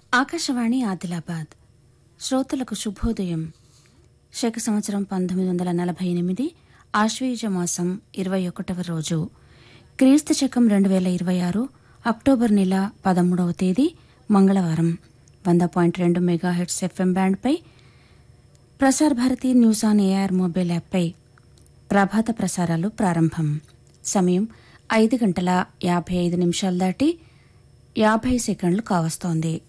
ఆకాశవాణి ఆదిలాబాద్ శ్రోతలకు శుభోదయం శక సంవత్సరం పంతొమ్మిది వందల నలభై ఎనిమిది ఆశ్వయుజ మాసం ఇరవై ఒకటవ రోజు క్రీస్తు శకం రెండు వేల ఇరవై ఆరు అక్టోబర్ నెల పదమూడవ తేదీ మంగళవారం వంద పాయింట్ రెండు మెగాహెట్స్ ఎఫ్ఎం బ్యాండ్పై Prasar Bharati news on AIR mobile యాప్పై ప్రభాత ప్రసారాలు ప్రారంభం సమయం ఐదు గంటల యాభై ఐదు నిమిషాలు దాటి యాభై సెకండ్లు కావస్తోంది